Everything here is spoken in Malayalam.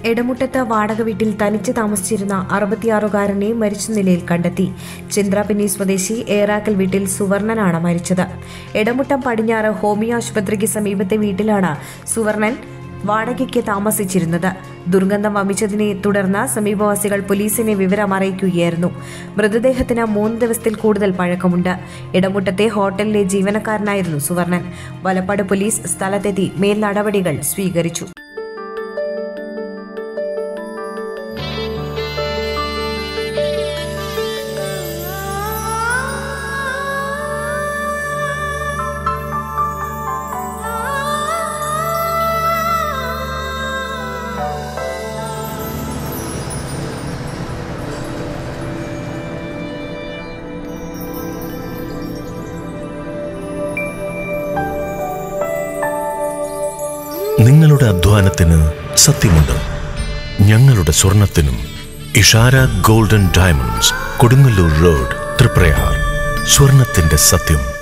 എടമുട്ടത്ത് വാടക വീട്ടിൽ തനിച്ച് താമസിച്ചിരുന്ന അറുപത്തിയാറുകാരനെ മരിച്ച നിലയിൽ കണ്ടെത്തി ചിന്ത്രാപിന്നി സ്വദേശി ഏറാക്കൽ വീട്ടിൽ സുവർണനാണ് മരിച്ചത് എടമുട്ടം പടിഞ്ഞാറ് ഹോമിയോ ആശുപത്രിക്ക് സമീപത്തെ വീട്ടിലാണ് സുവർണൻ വാടകയ്ക്ക് താമസിച്ചിരുന്നത് ദുർഗന്ധം വമിച്ചതിനെ തുടർന്ന് സമീപവാസികൾ പോലീസിനെ വിവരം അറിയിക്കുകയായിരുന്നു മൃതദേഹത്തിന് മൂന്ന് ദിവസത്തിൽ കൂടുതൽ പഴക്കമുണ്ട് ഇടമുട്ടത്തെ ഹോട്ടലിലെ ജീവനക്കാരനായിരുന്നു സുവർണൻ വലപ്പാട് പോലീസ് സ്ഥലത്തെത്തി മേൽ നടപടികൾ സ്വീകരിച്ചു നിങ്ങളുടെ അധ്വാനത്തിന് സത്യമുണ്ട് ഞങ്ങളുടെ സ്വർണത്തിനും Ishara golden diamonds Kodungallur road Triprayar സ്വർണത്തിന്റെ സത്യം